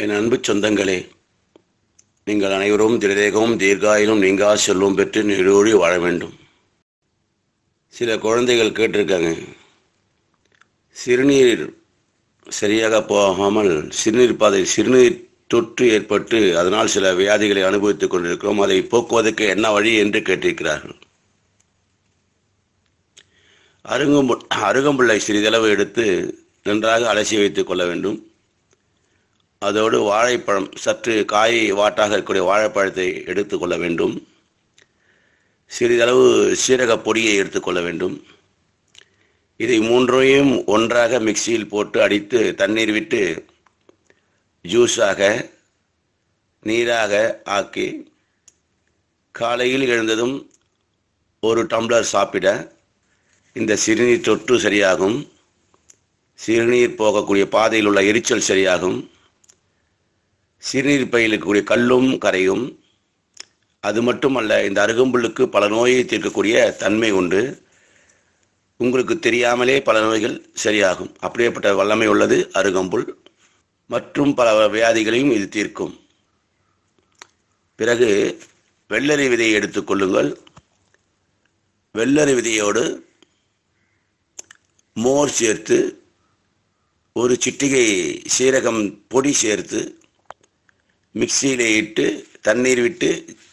என் அன்பு சொந்தங்களே நீங்கள் அனைவரும் திரதேகமும் தீர்காயிலும் நீங்கா செல்வம் பெற்று நீடோடி வாழ வேண்டும் சில குழந்தைகள் கேட்டிருக்காங்க சிறுநீர் சரியாக போகாமல் சிறுநீர் பாதை சிறுநீர் தொற்று ஏற்பட்டு அதனால் சில வியாதிகளை அனுபவித்துக் கொண்டிருக்கிறோம் அதை போக்குவதற்கு என்ன வழி என்று கேட்டிருக்கிறார்கள் அருகம்பு அருகம்புல்லை சிறிதளவு எடுத்து நன்றாக அலசி வைத்துக் கொள்ள வேண்டும் அதோடு வாழைப்பழம் சற்று காய் வாட்டாக இருக்கக்கூடிய வாழைப்பழத்தை எடுத்துக்கொள்ள வேண்டும் சிறிதளவு சீரக பொடியை எடுத்துக்கொள்ள வேண்டும் இதை மூன்றையும் ஒன்றாக மிக்சியில் போட்டு அடித்து தண்ணீர் விட்டு ஜூஸாக நீராக ஆக்கி காலையில் எழுந்ததும் ஒரு டம்ளர் சாப்பிட இந்த சிறுநீர் தொற்று சரியாகும் சிறுநீர் போகக்கூடிய பாதையில் உள்ள எரிச்சல் சரியாகும் சிறுநீர் பையில் இருக்கக்கூடிய கல்லும் கரையும் அது மட்டுமல்ல இந்த அருகம்புல்லுக்கு பல நோயை தீர்க்கக்கூடிய தன்மை உண்டு உங்களுக்கு தெரியாமலே பல நோய்கள் சரியாகும் அப்படியேப்பட்ட வல்லமை உள்ளது அருகம்புல் மற்றும் பல வியாதிகளையும் இது தீர்க்கும் பிறகு வெள்ளரி விதையை எடுத்துக்கொள்ளுங்கள் வெள்ளரி விதையோடு மோர் சேர்த்து ஒரு சிட்டிகை சீரகம் பொடி சேர்த்து மிக்சியிலே இட்டு தண்ணீர் விட்டு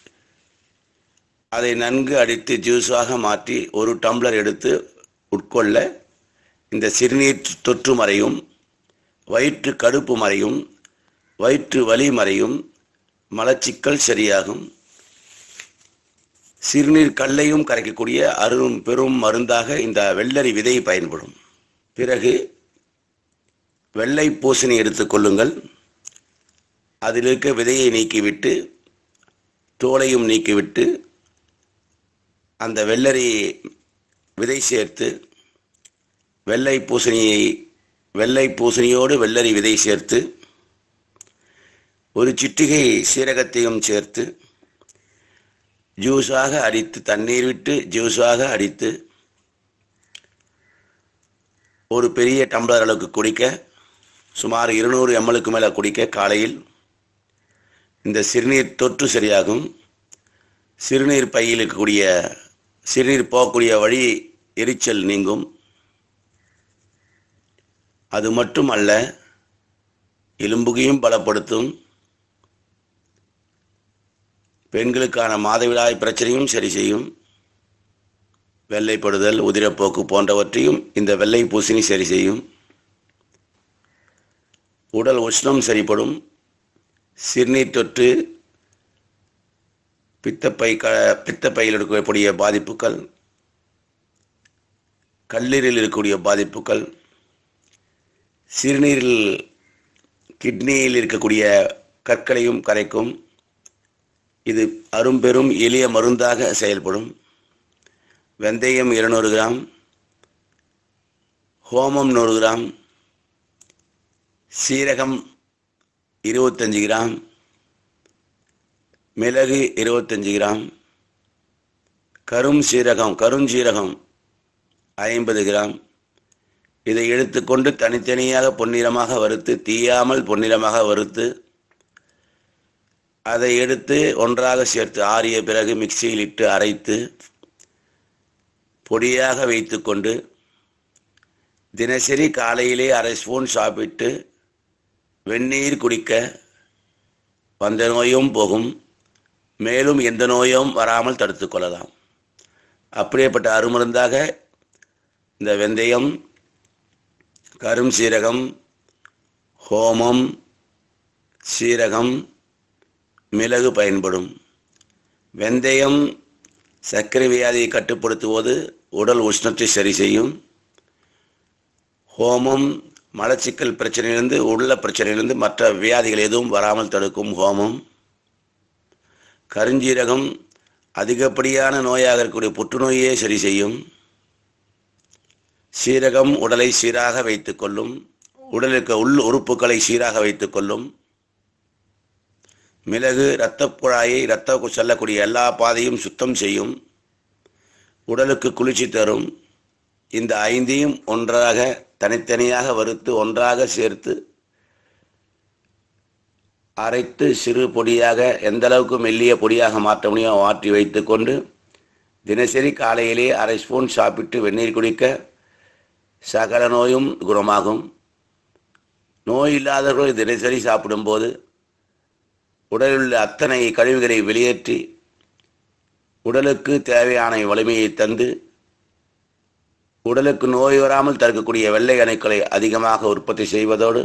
அதை நன்கு அடித்து ஜூஸாக மாற்றி ஒரு டம்ளர் எடுத்து உட்கொள்ள இந்த சிறுநீர் தொற்று மறையும் வயிற்று கடுப்பு மறையும் வயிற்று வலி மறையும் மலச்சிக்கல் சரியாகும் சிறுநீர் கல்லையும் கரைக்கக்கூடிய அரும் பெரும் மருந்தாக இந்த வெள்ளரி விதை பயன்படும் பிறகு வெள்ளை பூசணி எடுத்துக்கொள்ளுங்கள் அதில் இருக்க விதையை நீக்கிவிட்டு தோலையும் நீக்கிவிட்டு அந்த வெள்ளரி விதை சேர்த்து வெள்ளை பூசணியை வெள்ளை பூசணியோடு வெள்ளரி விதை சேர்த்து ஒரு சிட்டிகை சீரகத்தையும் சேர்த்து ஜூஸாக அடித்து தண்ணீர் விட்டு ஜூஸாக அடித்து ஒரு பெரிய டம்ளர் அளவுக்கு குடிக்க சுமார் இருநூறு எம்எலுக்கு மேலே குடிக்க காலையில் இந்த சிறுநீர் தொற்று சரியாகும் சிறுநீர் பையில் இருக்கக்கூடிய சிறுநீர் போகக்கூடிய வழி எரிச்சல் நீங்கும் அது மட்டும் அல்ல எலும்புகையும் பலப்படுத்தும் பெண்களுக்கான மாதவிடாய் பிரச்சனையும் சரி செய்யும் வெள்ளைப்படுதல் உதிரப்போக்கு போன்றவற்றையும் இந்த வெள்ளை பூசணி சரி செய்யும் உடல் உஷ்ணம் சரிப்படும் சிறுநீர் தொற்று பித்தப்பை க பித்தப்பையில் இருக்கக்கூடிய பாதிப்புகள் கல்லீரில் இருக்கக்கூடிய பாதிப்புகள் சிறுநீரில் கிட்னியில் இருக்கக்கூடிய கற்களையும் கரைக்கும் இது அரும்பெரும் எளிய மருந்தாக செயல்படும் வெந்தயம் இருநூறு கிராம் ஹோமம் நூறு கிராம் சீரகம் இருபத்தஞ்சி கிராம் மிளகு இருபத்தஞ்சி கிராம் கரும் சீரகம் கருஞ்சீரகம் ஐம்பது கிராம் இதை எடுத்துக்கொண்டு தனித்தனியாக பொன்னிறமாக வறுத்து தீயாமல் பொன்னிறமாக வறுத்து அதை எடுத்து ஒன்றாக சேர்த்து ஆறிய பிறகு மிக்சியில் இட்டு அரைத்து பொடியாக வைத்துக்கொண்டு தினசரி காலையிலே அரை ஸ்பூன் சாப்பிட்டு வெந்நீர் குடிக்க வந்த நோயும் போகும் மேலும் எந்த நோயும் வராமல் தடுத்து கொள்ளலாம் அப்படியேப்பட்ட அருமருந்தாக இந்த வெந்தயம் கரும் சீரகம் ஹோமம் சீரகம் மிளகு பயன்படும் வெந்தயம் சர்க்கரை வியாதியை கட்டுப்படுத்துவது உடல் உஷ்ணத்தை சரி செய்யும் ஹோமம் மலச்சிக்கல் பிரச்சனையிலிருந்து உள்ள பிரச்சனையிலிருந்து மற்ற வியாதிகள் எதுவும் வராமல் தடுக்கும் ஹோமம் கருஞ்சீரகம் அதிகப்படியான நோயாக இருக்கக்கூடிய புற்றுநோயே சரி செய்யும் சீரகம் உடலை சீராக வைத்துக்கொள்ளும் உடலுக்கு உள் உறுப்புகளை சீராக வைத்துக்கொள்ளும் மிளகு இரத்த குழாயை இரத்த செல்லக்கூடிய எல்லா பாதையும் சுத்தம் செய்யும் உடலுக்கு குளிர்ச்சி தரும் இந்த ஐந்தையும் ஒன்றாக தனித்தனியாக வறுத்து ஒன்றாக சேர்த்து அரைத்து சிறு பொடியாக எந்த அளவுக்கு மெல்லிய பொடியாக மாற்ற முடியும் மாற்றி வைத்துக்கொண்டு தினசரி காலையிலே அரை ஸ்பூன் சாப்பிட்டு வெந்நீர் குடிக்க சகல நோயும் குணமாகும் நோய் இல்லாதவர்கள் தினசரி சாப்பிடும்போது உடலில் உள்ள அத்தனை கழிவுகளை வெளியேற்றி உடலுக்கு தேவையான வலிமையை தந்து உடலுக்கு நோய் வராமல் தடுக்கக்கூடிய வெள்ளை அணுக்களை அதிகமாக உற்பத்தி செய்வதோடு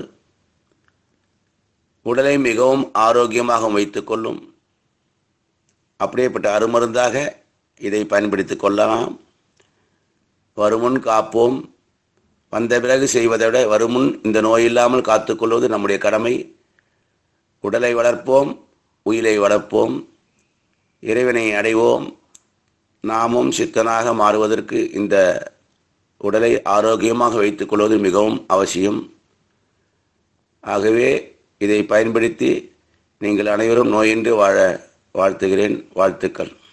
உடலை மிகவும் ஆரோக்கியமாக வைத்துக்கொள்ளும் அப்படியேப்பட்ட அருமருந்தாக இதை பயன்படுத்திக் கொள்ளலாம் வருமுன் காப்போம் வந்த பிறகு செய்வதை விட வருமுன் இந்த நோய் இல்லாமல் காத்துக்கொள்வது நம்முடைய கடமை உடலை வளர்ப்போம் உயிரை வளர்ப்போம் இறைவனை அடைவோம் நாமும் சித்தனாக மாறுவதற்கு இந்த உடலை ஆரோக்கியமாக வைத்துக் கொள்வது மிகவும் அவசியம் ஆகவே இதை பயன்படுத்தி நீங்கள் அனைவரும் நோயின்றி வாழ வாழ்த்துகிறேன் வாழ்த்துக்கள்